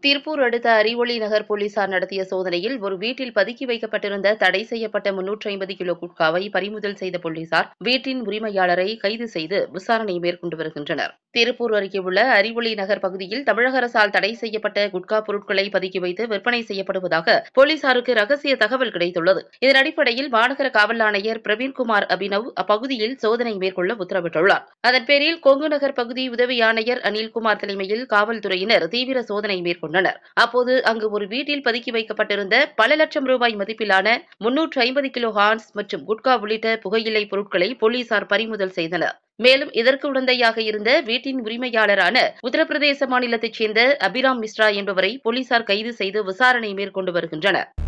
திருப்பூர் அடுத்த அறிவொளி நகர் போலீசார் நடத்திய சோதனையில் ஒரு வீட்டில் பதுக்கி வைக்கப்பட்டிருந்த தடை செய்யப்பட்ட முன்னூற்றி ஐம்பது கிலோ குட்காவை பறிமுதல் செய்த போலீசார் வீட்டின் உரிமையாளரை கைது செய்து விசாரணை மேற்கொண்டு வருகின்றனர் திருப்பூர் அருகே உள்ள அறிவொளி நகர் பகுதியில் தமிழக அரசால் தடை செய்யப்பட்ட குட்கா பொருட்களை பதுக்கி வைத்து விற்பனை செய்யப்படுவதாக போலீசாருக்கு ரகசிய தகவல் கிடைத்துள்ளது இதன் அடிப்படையில் மாநகர காவல் ஆணையர் பிரவீன்குமார் அபினவ் அப்பகுதியில் சோதனை மேற்கொள்ள உத்தரவிட்டுள்ளார் அதன் பேரில் கொங்கு நகர் பகுதி உதவி ஆணையர் அனில்குமார் தலைமையில் காவல்துறையினர் தீவிர சோதனை மேற்கொண்டனர் அப்போது அங்கு ஒரு வீட்டில் பதுக்கி வைக்கப்பட்டிருந்த பல லட்சம் ரூபாய் மதிப்பிலான முன்னூற்று ஐம்பது கிலோ ஹான்ஸ் மற்றும் குட்கா உள்ளிட்ட புகையிலை பொருட்களை போலீசார் பறிமுதல் செய்தனர் மேலும் இதற்கு உடந்தையாக இருந்த வீட்டின் உரிமையாளரான உத்தரப்பிரதேச மாநிலத்தைச் சேர்ந்த அபிராம் மிஸ்ரா என்பவரை போலீசார் கைது செய்து விசாரணை மேற்கொண்டு வருகின்றனர்